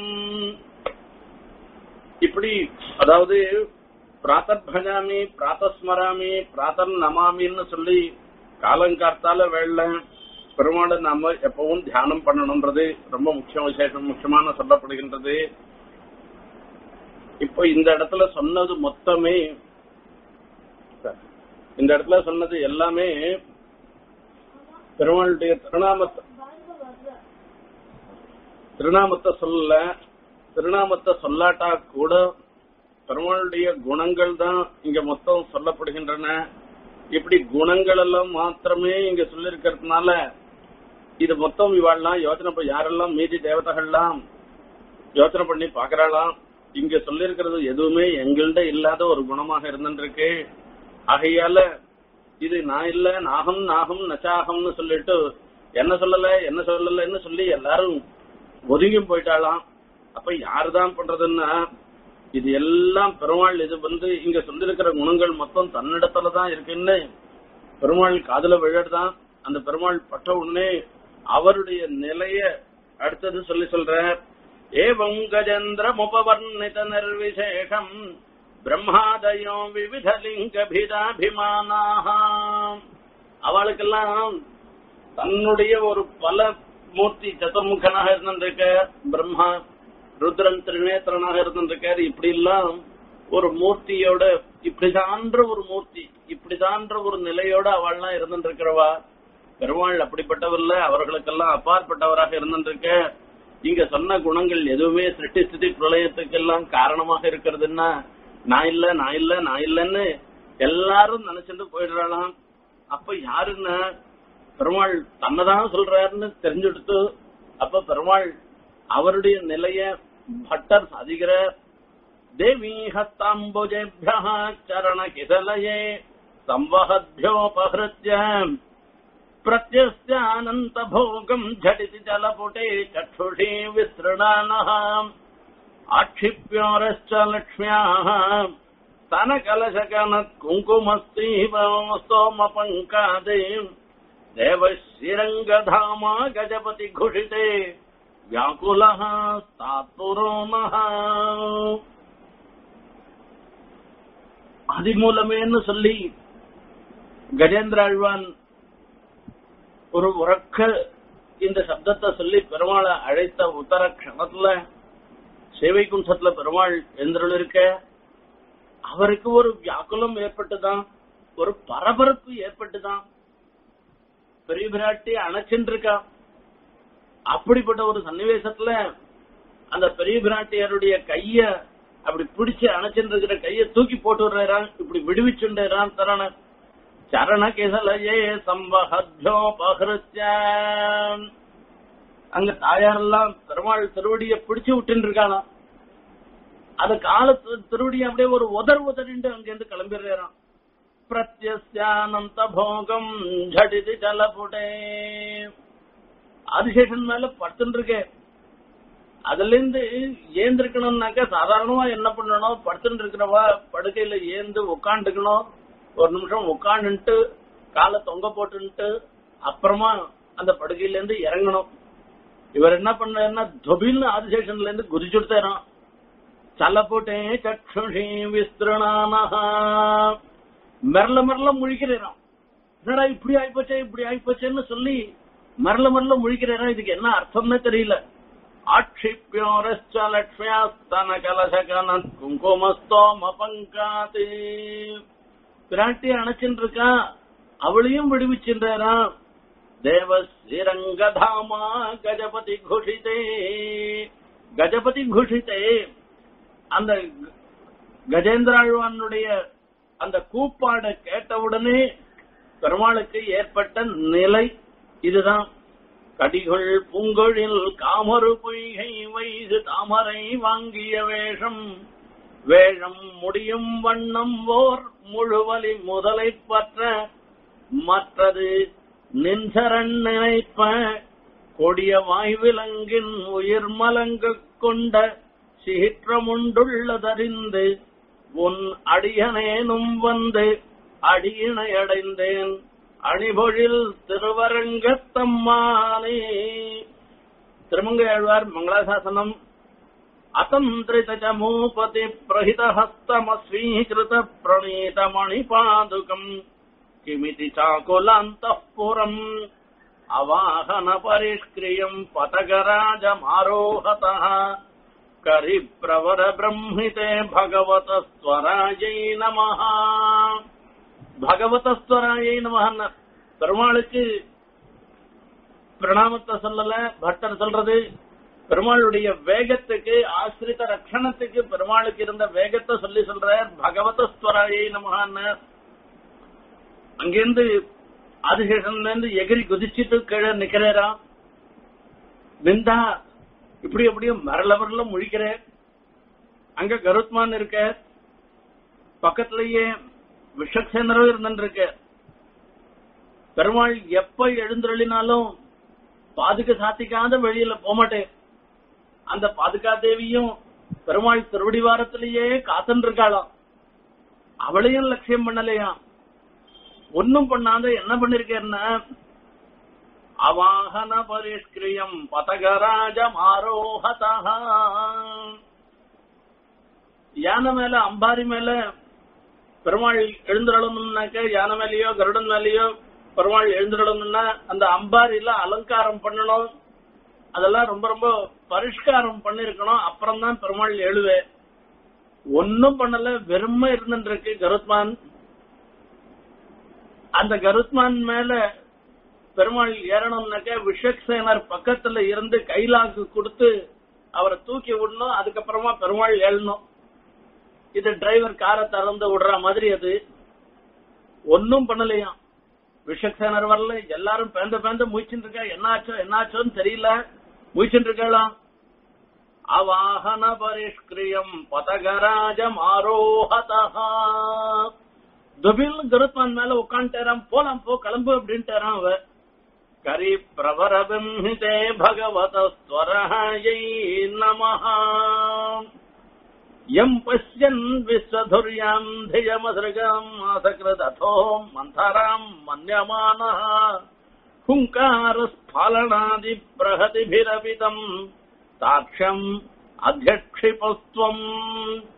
இப்படி அதாவது பிராத்தர் பஜாமி பிராத்தஸ்மராமி பிராத்தர் நமாமின்னு சொல்லி காலங்கார்த்தால வேள பெருமாளை நாம எப்பவும் தியானம் பண்ணணும்ன்றது ரொம்ப முக்கிய விசேஷம் முக்கியமான சொல்லப்படுகின்றது இப்போ இந்த இடத்துல சொன்னது மொத்தமே இந்த இடத்துல சொன்னது எல்லாமே பெருமாளுடைய திருநாமத்தை திருநாமத்தை சொல்லல திருநாமத்தை சொல்லாட்டா கூட பெருமாளுடைய குணங்கள் தான் இங்க மொத்தம் சொல்லப்படுகின்றன இப்படி குணங்கள் எல்லாம் மாத்திரமே இங்க சொல்லிருக்கிறதுனால இது மொத்தம் இவாள்லாம் யோசனை பண்ணி யாரெல்லாம் மீதி தேவதைகள்லாம் யோசனை பண்ணி பாக்குறாளாம் இங்க சொல்லிருக்கிறது எதுவுமே எங்கள்ட இல்லாத ஒரு குணமாக இருந்துருக்கு ஆகையால இது நான் இல்ல நாகம் நாகம் நச்சாகம்னு சொல்லிட்டு என்ன சொல்லல என்ன சொல்லலன்னு சொல்லி எல்லாரும் ஒதுங்கி போயிட்டாளாம் அப்ப யாருதான் பண்றதுன்னா இது எல்லாம் பெருமாள் இது வந்து இங்க சொல்லிருக்கிற குணங்கள் மொத்தம் தன்னிடத்துல தான் இருக்குன்னு பெருமாள் காதுல விழதான் அந்த பெருமாள் பட்ட உடனே அவருடைய நிலைய அடுத்தது சொல்லி சொல்ற ஏவம் கஜேந்திர முபவர்ணித நிர்விசேஷம் பிரம்மாதயோ விவித லிங்கபிதாபிமானாக அவளுக்கெல்லாம் தன்னுடைய ஒரு பல மூர்த்தி சதுர்முகனாக இருந்திருக்க பிரம்மா ருத்ரன் திருநேத்திரனாக இருந்திருக்காரு இப்படி எல்லாம் ஒரு மூர்த்தியோட இப்படிதான்ற ஒரு மூர்த்தி இப்படிதான்ற ஒரு நிலையோட அவள்லாம் இருந்திருக்கிறவா பெருமாள் அப்படிப்பட்டவர் இல்ல அவர்களுக்கெல்லாம் அப்பாற்பட்டவராக இருந்திருக்க இங்க சொன்ன குணங்கள் எதுவுமே சிருஷ்டி ஸ்திதி பிரளயத்துக்கெல்லாம் காரணமாக இருக்கிறதுன்னா நான் இல்ல நான் இல்ல நான் இல்லன்னு எல்லாரும் நினைச்சிட்டு போயிடுறாளாம் அப்ப யாருன்னா பெருமாள் தன்னதான் சொல்றாருன்னு தெரிஞ்சுடுத்து அப்ப பெருமாள் அவருடைய நிலைய பட்டர் சாதிக்கிற தேவி ஹஸ்தாம்புஜேபிய சரண கிசலயே संवहद्भ्योपहृत्य प्रत्यस्यानन्त भोगम् झटिति जलपुटे चक्षुषी विसृणानः आक्षिप्योरश्च लक्ष्म्याः स्तनकलशकनत्कुङ्कुमस्तीव स्तोमपङ्कादे देवशिरङ्गधामा गजपति घुषिते व्याकुलः स्तात्पुरो नः அதிமூலமேன்னு சொல்லி கஜேந்திர ஆழ்வான் ஒரு உறக்க இந்த சப்தத்தை சொல்லி பெருமாளை அழைத்த உத்தர க்ஷணத்துல சேவை குண்டத்துல பெருமாள் எழுந்தருள் இருக்க அவருக்கு ஒரு வியாக்குலம் ஏற்பட்டுதான் ஒரு பரபரப்பு ஏற்பட்டுதான் பெரிய பிராட்டி அணைச்சுட்டு இருக்கா அப்படிப்பட்ட ஒரு சன்னிவேசத்துல அந்த பெரிய பிராட்டியருடைய கைய அப்படி பிடிச்சு அணைச்சுட்டு இருக்கிற கைய தூக்கி போட்டு விடுறான் இப்படி விடுவிச்சுடுறான் தரண சரண கிசலையே சம்பஹத்யோபகிருத்யான் அங்க தாயாரெல்லாம் பெருமாள் திருவடிய பிடிச்சு விட்டுன்னு இருக்காளாம் அது கால திருவடிய அப்படியே ஒரு உதர் உதறிண்டு அங்கிருந்து கிளம்பிடுறான் பிரத்யஸ்யானந்த போகம் ஜடிதி ஜலபுடே ஆதிசேஷன் மேல படுத்துட்டு இருக்கேன் அதுல இருந்து ஏந்திருக்கணும்னாக்க சாதாரணமா என்ன பண்ணணும் படுத்துட்டு இருக்கிறவா படுக்கையில ஏந்து உட்காந்துக்கணும் ஒரு நிமிஷம் உட்காந்துட்டு காலை தொங்க போட்டுன்ட்டு அப்புறமா அந்த படுக்கையில இருந்து இறங்கணும் இவர் என்ன பண்ணாருன்னா தொபில்னு ஆதிசேஷன்ல இருந்து குதிச்சுடுத்தாராம் சலப்புட்டே சக்ஷுஷி விஸ்திரணானஹா மெரல மெரல முழிக்கிறாராம் என்னடா இப்படி ஆயிப்போச்சே இப்படி ஆயிப்போச்சேன்னு சொல்லி மரல மரல முழிக்கிறாராம் இதுக்கு என்ன அர்த்தம்னே தெரியல ஆட்சிப்பியோரஸ்ச லக்ஷ்மியாஸ்தன கலசகன குங்குமஸ்தோம பங்காதி பிராட்டி அணைச்சுட்டு இருக்கா அவளையும் விடுவிச்சுன்றாராம் தேவ ஸ்ரீரங்கதாமா கஜபதி குஷிதே கஜபதி குஷிதே அந்த கஜேந்திராழ்வானுடைய அந்த கூப்பாட கேட்டவுடனே பெருமாளுக்கு ஏற்பட்ட நிலை இதுதான் கடிகள் பூங்கொழில் காமரு பொய்கை வைது தாமரை வாங்கிய வேஷம் வேஷம் முடியும் வண்ணம் ஓர் முழுவலி முதலை பற்ற மற்றது நின்றரன் நினைப்ப கொடிய வாய்விலங்கின் உயிர் மலங்கு கொண்ட சீற்றமுண்டுள்ளதறிந்து உன் அடியனேனும் வந்து அடியினை அடைந்தேன் அணிபொழில் திருவரங்கத்தம்மானே திருமங்கையாழ்வார் மங்களாசாசனம் அத்தந்திரித மூபதி பிரஹித ஹஸ்தமஸ்வீகிருத பிரணீத மணிபாதுகம் கிமிதி சாகுலாந்தப்புரம் அவாகன பரிஷ்கிரியம் பதகராஜமாரோகதः கரிப்ரவர பிரம்மிதே பகவத ஸ்வராஜை நமஹ பகவத ஸ்வராயை நமஹ பெருமாளுக்கு பிரணாமத்தை சொல்லல பட்டர் சொல்றது பெருமாளுடைய வேகத்துக்கு ஆசிரித ரட்சணத்துக்கு பெருமாளுக்கு இருந்த வேகத்தை சொல்லி சொல்றார் பகவத ஸ்வராயை நமஹான்னு அங்கிருந்து ஆதிசேஷன்ல இருந்து எகிரி குதிச்சிட்டு கீழே நிக்கிறேராம் நின்றா இப்படி அப்படியும் மரல மரல முழிக்கிறேன் அங்க கருத்மான் இருக்க பக்கத்திலேயே விஷக்சேனரும் இருந்துருக்க பெருமாள் எப்ப எழுந்தருளினாலும் பாதுக சாத்திக்காத வெளியில போமாட்டேன் அந்த பாதுகா தேவியும் பெருமாள் திருவடிவாரத்திலேயே காத்துன்னு இருக்காளாம் அவளையும் லட்சியம் பண்ணலையாம் ஒன்னும் பண்ணாத என்ன பண்ணிருக்கேன்னா அவாகன பரிஷ்கிரியம் பதகராஜம் ஆரோகதா யானை மேல அம்பாரி மேல பெருமாள் எழுந்துடணும்னாக்க யானை மேலேயோ கருடன் மேலேயோ பெருமாள் எழுந்துடணும்னா அந்த அம்பாரில அலங்காரம் பண்ணணும் அதெல்லாம் ரொம்ப ரொம்ப பரிஷ்காரம் பண்ணிருக்கணும் அப்புறம் தான் பெருமாள் எழுவே ஒன்னும் பண்ணல வெறுமை இருந்துட்டு இருக்கு கருத்மான் அந்த கருத்மான் மேல பெருமாள் ஏறணும்னாக்க விஷக்சேனர் பக்கத்துல இருந்து கைலாக்கு கொடுத்து அவரை தூக்கி விடணும் அதுக்கப்புறமா பெருமாள் ஏழணும் இது டிரைவர் காரை திறந்து விடுற மாதிரி அது ஒன்னும் பண்ணலையாம் விஷக்சேனர் வரல எல்லாரும் பேந்த பேந்த முயற்சிட்டு இருக்கா என்னாச்சோ என்னாச்சோன்னு தெரியல முயற்சிட்டு இருக்கலாம் அவாகன பரிஷ்கிரியம் பதகராஜம் ஆரோகதா துபில் கருத்மான் மேல உட்காந்துட்டாராம் போலாம் போ கிளம்பு அப்படின்ட்டாராம் அவ கரி பிரபரபிம்ஹிதே பகவத ஸ்வரஹயை நமஹ எம் பசியன் விஸ்வதுர்யாம் தியமசிருகம் ஆசகிருதோ மந்தராம் மன்யமான ஹுங்கார ஸ்பாலனாதி பிரகதிபிரபிதம் சாட்சியம் அத்தியக்ஷிபஸ்துவம்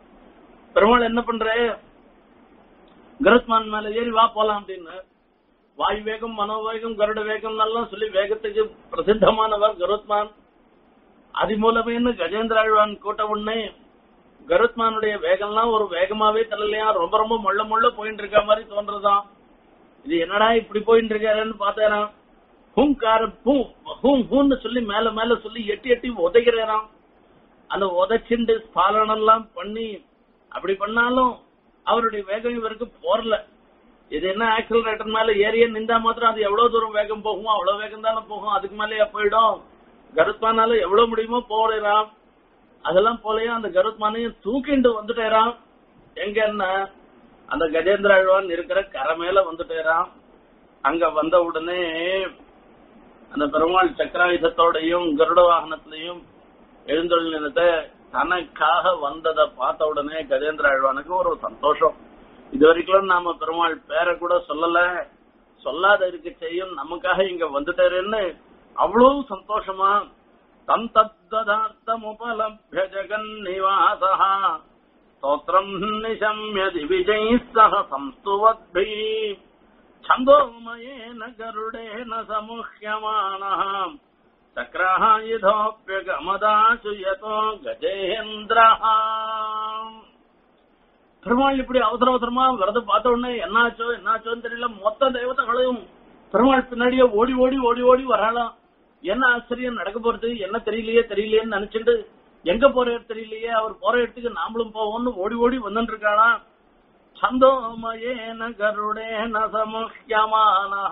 பெருமாள் என்ன பண்ற கருத்மான் மேல ஏறி வா போலாம் அப்படின்னு வாயு வேகம் மனோவேகம் கருட வேகம் எல்லாம் சொல்லி வேகத்துக்கு பிரசித்தமானவர் கருத்மான் அது மூலமேன்னு கஜேந்திராழ்வான் கூட்ட உடனே கருத்மானுடைய வேகம்லாம் ஒரு வேகமாவே தெரியலையா ரொம்ப ரொம்ப முள்ள முள்ள போயிட்டு இருக்க மாதிரி தோன்றதுதான் இது என்னடா இப்படி போயிட்டு இருக்காருன்னு பார்த்தேனா ஹூங்கார பூ ஹூம் ஹூன்னு சொல்லி மேல மேல சொல்லி எட்டி எட்டி உதைக்கிறாராம் அந்த உதைச்சிண்டு ஸ்பாலனம் எல்லாம் பண்ணி அப்படி பண்ணாலும் அவருடைய வேகம் இவருக்கு போறல இது என்ன ஆக்சிலரேட்டர் மேல ஏறிய நின்றா மாத்திரம் அது எவ்வளவு தூரம் வேகம் போகுமோ அவ்வளவு வேகம் தானே போகும் அதுக்கு மேலேயே போயிடும் கருத்மானால எவ்வளவு முடியுமோ போறான் அதெல்லாம் போலயே அந்த கருத்மானையும் தூக்கிண்டு வந்துட்டேரான் எங்கன்னா அந்த கஜேந்திர அழ்வான் இருக்கிற கரை மேல வந்துட்டேரான் அங்க வந்த உடனே அந்த பெருமாள் சக்கராயுதத்தோடையும் கருட வாகனத்திலையும் எழுந்தொழில் நிலத்தை தனக்காக வந்ததை பார்த்த உடனே கஜேந்திர ஆழ்வானுக்கு ஒரு சந்தோஷம் இது வரைக்கும் நாம பெருமாள் பேரை கூட சொல்லல சொல்லாத இருக்க செய்யும் நமக்காக இங்க வந்துட்டாருன்னு அவ்வளவு சந்தோஷமா தம் தத்ததார்த்தமுபலப்ய ஜெகன் நிவாசः ஸ்தோத்திரம் நிசம்ய திவிஜைः சக சம்ஸ்துவத்பிः छन्दोमयेन गरुडेन समुह्यमानः சக்கராயுதோப்பியகமதாசு யதோ கஜேந்திரஹ பெருமாள் இப்படி அவசர அவசரமா வரத பார்த்த உடனே என்னாச்சோ என்னாச்சோன்னு தெரியல மொத்த தெய்வத்தைகளையும் பெருமாள் பின்னாடியே ஓடி ஓடி ஓடி ஓடி வராளாம் என்ன ஆச்சரியம் நடக்க போறது என்ன தெரியலையே தெரியலையேன்னு நினைச்சிட்டு எங்க போறாரு தெரியலையே அவர் போற இடத்துக்கு நாமளும் போவோம்னு ஓடி ஓடி வந்துட்டு இருக்காளாம் छन्दोमयेन गरुडेन समुह्यमानः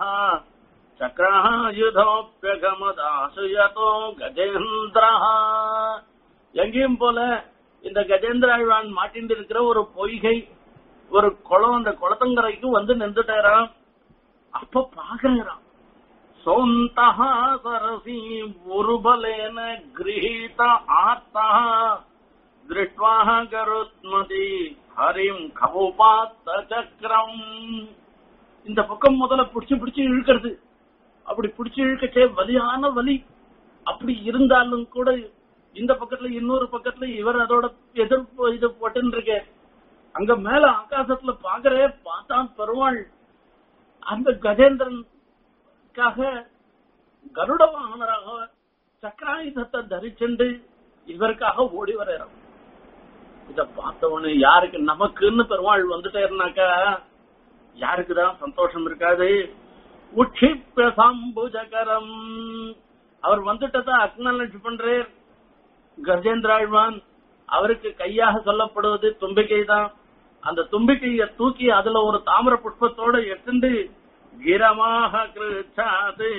சக்கராயுதோப்பியகமதாசு யதோ கஜேந்திரஹ எங்கேயும் போல இந்த கஜேந்திர ஆழ்வான் மாட்டிண்டு இருக்கிற ஒரு பொய்கை ஒரு குளம் அந்த குளத்தங்கரைக்கு வந்து நின்றுட்டாராம் அப்ப பாக்குறாராம் சோந்தா சரசி உருபலேன கிரகீத ஆர்த்தா திருஷ்டுவா கருத்மதி ஹரிம் கபோபாத்த சக்கரம் இந்த பக்கம் முதல்ல பிடிச்சு பிடிச்சு இழுக்கிறது அப்படி பிடிச்சு இழுக்கச்சே வலியான வலி அப்படி இருந்தாலும் கூட இந்த பக்கத்துல இன்னொரு பக்கத்துல இவர் அதோட எதிர்ப்பு இது போட்டுன்னு இருக்கே அங்க மேல ஆகாசத்துல பாக்குறே பார்த்தா பெருமாள் அந்த கஜேந்திரனுக்காக கருட வாகனராக சக்கராயுதத்தை தரிச்சுண்டு இவருக்காக ஓடி வர்றாராம் இத பார்த்தவனு யாருக்கு நமக்குன்னு பெருமாள் வந்துட்டேருனாக்கா யாருக்குதான் சந்தோஷம் இருக்காது உட்சிப்ப சம்புஜகரம் அவர் வந்துட்டதா அக்னாலஜ் பண்றார் கஜேந்திராழ்வான் அவருக்கு கையாக சொல்லப்படுவது தும்பிக்கை தான் அந்த தும்பிக்கைய தூக்கி அதுல ஒரு தாமிர புஷ்பத்தோட எடுத்துட்டு கிரமாக கிருச்சாது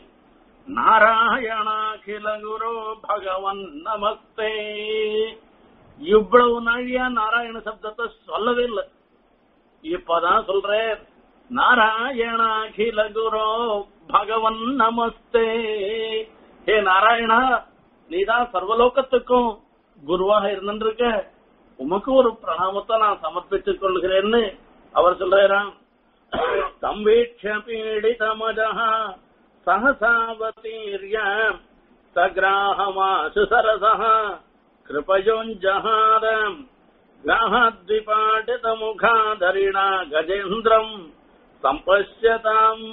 நாராயணாகில குரு பகவன் நமஸ்தே இவ்வளவு நாழியா நாராயண சப்தத்தை சொல்லவே இல்லை இப்பதான் சொல்றேன் நாராயணாகில குரு பகவன் நமஸ்தே ஹே நாராயணா நீதான் சர்வலோகத்துக்கும் குருவாக இருந்திருக்க உமக்கு ஒரு பிரணாமத்தை நான் சமர்ப்பித்துக் கொள்கிறேன்னு அவர் சொல்றாராம் தம்பீட்ச பீடிதமஜா சகசாவதீர்ய சகிராஹமாசு சரசः कृपयोञ्जहारम् ग्राहद्विपाटितमुखाधरिणा गजेन्द्रम् सम्पश्यताम्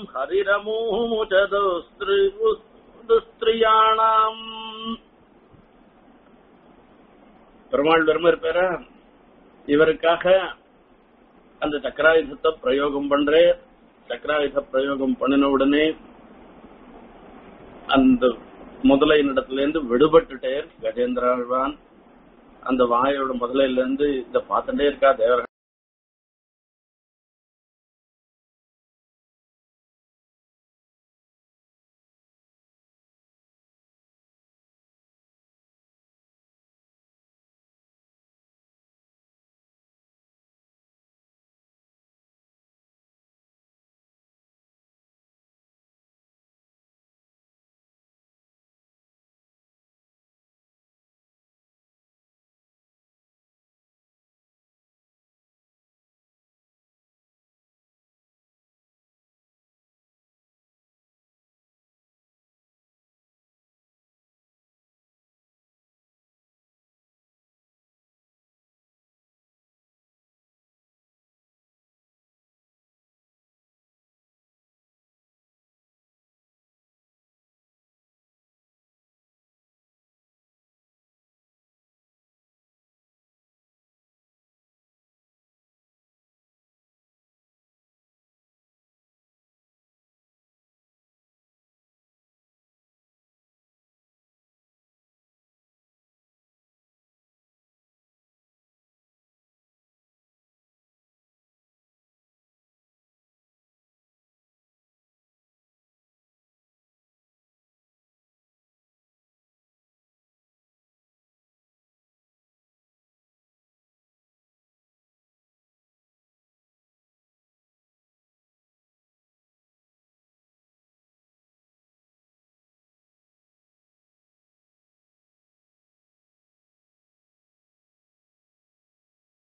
हरिरमूमुचदुस्त्रियाणाम् பெருமாள் வெறுமை இருப்பார இவருக்காக அந்த சக்கராயுதத்தை பிரயோகம் பண்றே சக்கராயுத பிரயோகம் பண்ணின உடனே அந்த முதலையினிடத்துல இருந்து விடுபட்டுட்டே கஜேந்திராழ்வான் அந்த வாயோட முதலையில இருந்து இத பார்த்துட்டே இருக்கா தேவர்கள்